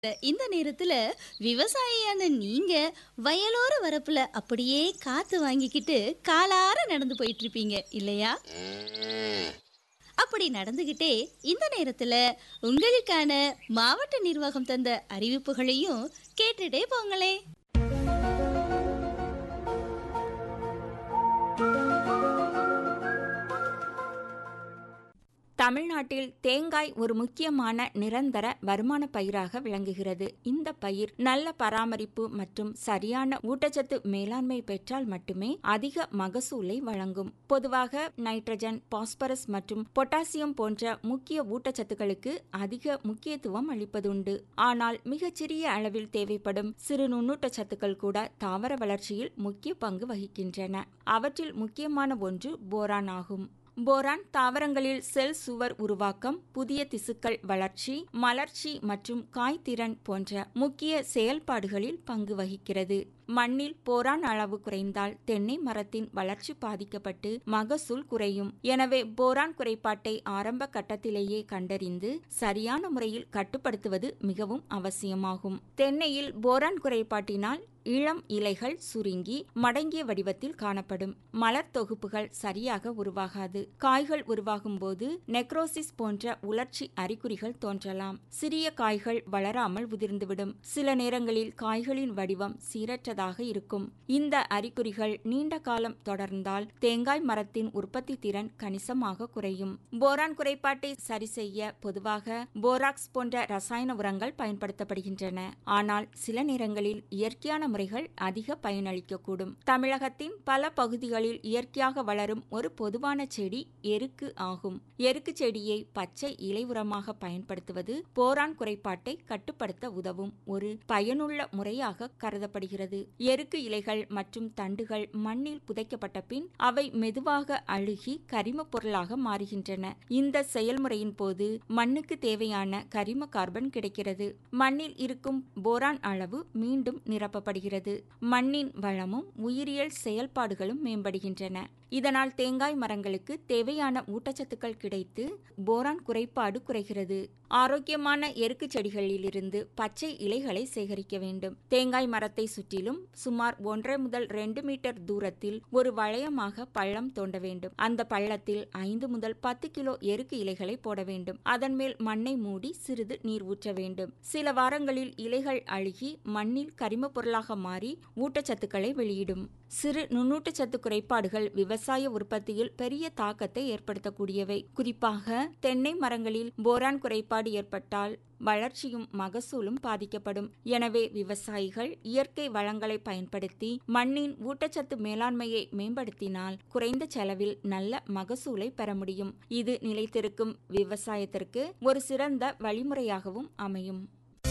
இந்த நேரத்துல விவசாயியான நீங்க வயலோர வரப்புல அப்படியே காத்து வாங்கிக்கிட்டு காலார நடந்து போயிட்டு இருப்பீங்க இல்லையா அப்படி நடந்துகிட்டே இந்த நேரத்துல உங்களுக்கான மாவட்ட நிர்வாகம் தந்த அறிவிப்புகளையும் கேட்டுட்டே போங்களே தமிழ்நாட்டில் தேங்காய் ஒரு முக்கியமான நிரந்தர வருமான பயிராக விளங்குகிறது இந்த பயிர் நல்ல பராமரிப்பு மற்றும் சரியான ஊட்டச்சத்து மேலாண்மை பெற்றால் மட்டுமே அதிக மகசூலை வழங்கும் பொதுவாக நைட்ரஜன் பாஸ்பரஸ் மற்றும் பொட்டாசியம் போன்ற முக்கிய ஊட்டச்சத்துக்களுக்கு அதிக முக்கியத்துவம் அளிப்பதுண்டு ஆனால் மிகச்சிறிய அளவில் தேவைப்படும் சிறு நுண்ணூட்டச்சத்துக்கள் கூட தாவர வளர்ச்சியில் முக்கிய பங்கு வகிக்கின்றன அவற்றில் முக்கியமான ஒன்று போரான் ஆகும் போரான் தாவரங்களில் செல் சுவர் உருவாக்கம் புதிய திசுக்கள் வளர்ச்சி மலர்ச்சி மற்றும் காய்த்திறன் போன்ற முக்கிய செயல்பாடுகளில் பங்கு வகிக்கிறது மண்ணில் போரான் அளவு குறைந்தால் தென்னை மரத்தின் வளர்ச்சி பாதிக்கப்பட்டு மகசூல் குறையும் எனவே போரான் குறைபாட்டை ஆரம்ப கட்டத்திலேயே கண்டறிந்து சரியான முறையில் கட்டுப்படுத்துவது மிகவும் அவசியமாகும் தென்னையில் போரான் குறைபாட்டினால் இளம் இலைகள் சுருங்கி மடங்கிய வடிவத்தில் காணப்படும் மலர் தொகுப்புகள் சரியாக உருவாகாது காய்கள் உருவாகும் போது நெக்ரோசிஸ் போன்ற உலர்ச்சி அறிகுறிகள் தோன்றலாம் சிறிய காய்கள் வளராமல் உதிர்ந்துவிடும் சில நேரங்களில் காய்களின் வடிவம் சீரற்றதாக இருக்கும் இந்த அறிகுறிகள் நீண்ட காலம் தொடர்ந்தால் தேங்காய் மரத்தின் உற்பத்தி திறன் கணிசமாக குறையும் போரான் குறைபாட்டை சரி செய்ய பொதுவாக போராக்ஸ் போன்ற ரசாயன உரங்கள் பயன்படுத்தப்படுகின்றன ஆனால் சில நேரங்களில் இயற்கையான முறைகள் அதிக பயனளிக்கக்கூடும் தமிழகத்தின் பல பகுதிகளில் இயற்கையாக வளரும் ஒரு பொதுவான செடி எருக்கு ஆகும் எருக்கு செடியை பச்சை இலை உரமாக பயன்படுத்துவது போரான் குறைபாட்டை கட்டுப்படுத்த உதவும் ஒரு பயனுள்ள முறையாக கருதப்படுகிறது எருக்கு இலைகள் மற்றும் தண்டுகள் மண்ணில் புதைக்கப்பட்ட பின் அவை மெதுவாக அழுகி கரிம பொருளாக மாறுகின்றன இந்த செயல்முறையின் போது மண்ணுக்கு தேவையான கரிம கார்பன் கிடைக்கிறது மண்ணில் இருக்கும் போரான் அளவு மீண்டும் நிரப்பப்படுகிறது வருகிறது மண்ணின் வளமும் உயிரியல் செயல்பாடுகளும் மேம்படுகின்றன இதனால் தேங்காய் மரங்களுக்கு தேவையான ஊட்டச்சத்துக்கள் கிடைத்து போரான் குறைபாடு குறைகிறது ஆரோக்கியமான எருக்கு செடிகளிலிருந்து பச்சை இலைகளை சேகரிக்க வேண்டும் தேங்காய் மரத்தை சுற்றிலும் சுமார் ஒன்றரை முதல் ரெண்டு மீட்டர் தூரத்தில் ஒரு வளையமாக பள்ளம் தோண்ட வேண்டும் அந்த பள்ளத்தில் ஐந்து முதல் பத்து கிலோ எருக்கு இலைகளை போட வேண்டும் அதன் மேல் மண்ணை மூடி சிறிது நீர் ஊற்ற வேண்டும் சில வாரங்களில் இலைகள் அழுகி மண்ணில் கரிம பொருளாக மாறி ஊட்டச்சத்துக்களை வெளியிடும் சிறு நுண்ணூட்டச்சத்து குறைபாடுகள் விவசாய உற்பத்தியில் பெரிய தாக்கத்தை ஏற்படுத்தக்கூடியவை குறிப்பாக தென்னை மரங்களில் போரான் குறைபாடு ஏற்பட்டால் வளர்ச்சியும் மகசூலும் பாதிக்கப்படும் எனவே விவசாயிகள் இயற்கை வளங்களை பயன்படுத்தி மண்ணின் ஊட்டச்சத்து மேலாண்மையை மேம்படுத்தினால் குறைந்த செலவில் நல்ல மகசூலை பெற முடியும் இது நிலைத்திருக்கும் விவசாயத்திற்கு ஒரு சிறந்த வழிமுறையாகவும் அமையும்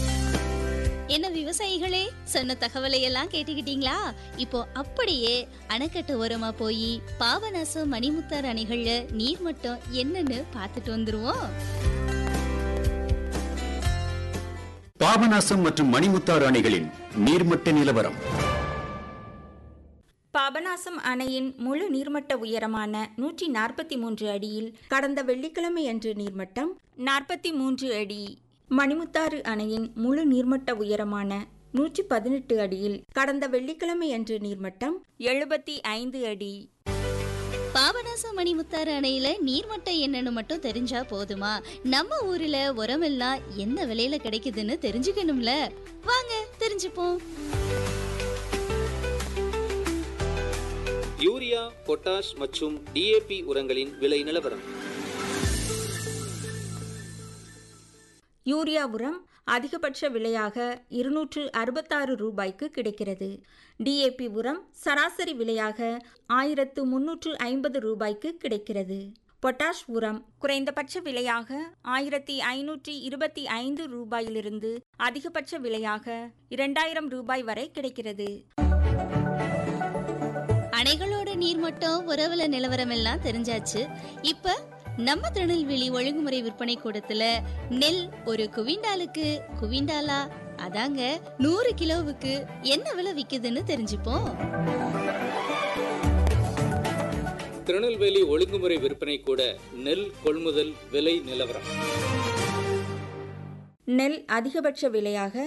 என்ன விவசாயிகளே சொன்ன தகவலை எல்லாம் கேட்டுக்கிட்டீங்களா இப்போ அப்படியே அணைக்கட்டு ஓரமா போய் பாபநாசம் மணிமுத்தார் அணைகள்ல நீர் மட்டம் என்னன்னு பார்த்துட்டு வந்துருவோம் பாபநாசம் மற்றும் மணிமுத்தாறு அணைகளின் நீர்மட்ட நிலவரம் பாபநாசம் அணையின் முழு நீர்மட்ட உயரமான நூற்றி நாற்பத்தி மூன்று அடியில் கடந்த வெள்ளிக்கிழமை அன்று நீர்மட்டம் நாற்பத்தி மூன்று அடி மணிமுத்தாறு அணையின் முழு நீர்மட்ட உயரமான நூற்றி பதினெட்டு அடியில் கடந்த வெள்ளிக்கிழமை அன்று நீர்மட்டம் எழுபத்தி ஐந்து அடி பாபநாசம் மணிமுத்தாறு அணையில நீர்மட்டம் என்னன்னு மட்டும் தெரிஞ்சா போதுமா நம்ம ஊர்ல உரமெல்லாம் என்ன விலையில கிடைக்குதுன்னு தெரிஞ்சுக்கணும்ல வாங்க தெரிஞ்சுப்போம் யூரியா பொட்டாஷ் மற்றும் டிஏபி உரங்களின் விலை நிலவரம் யூரியா உரம் அதிகபட்ச விலையாக இருநூற்று அறுபத்தாறு ரூபாய்க்கு கிடைக்கிறது டிஏபி உரம் சராசரி விலையாக ஆயிரத்து முன்னூற்று ஐம்பது ரூபாய்க்கு கிடைக்கிறது பொட்டாஷ் உரம் குறைந்தபட்ச விலையாக ஆயிரத்தி ஐநூற்றி இருபத்தி ஐந்து ரூபாயிலிருந்து அதிகபட்ச விலையாக இரண்டாயிரம் ரூபாய் வரை கிடைக்கிறது அணைகளோட நீர்மட்டம் உறவுல நிலவரம் எல்லாம் தெரிஞ்சாச்சு இப்ப நம்ம திருநெல்வேலி ஒழுங்குமுறை விற்பனை கூடத்துல நெல் ஒரு குவிண்டாலுக்கு குவிண்டாலா அதாங்க நூறு கிலோவுக்கு என்ன விலை விக்குதுன்னு தெரிஞ்சுப்போம் திருநெல்வேலி ஒழுங்குமுறை விற்பனை கூட நெல் கொள்முதல் விலை நிலவரம் நெல் அதிகபட்ச விலையாக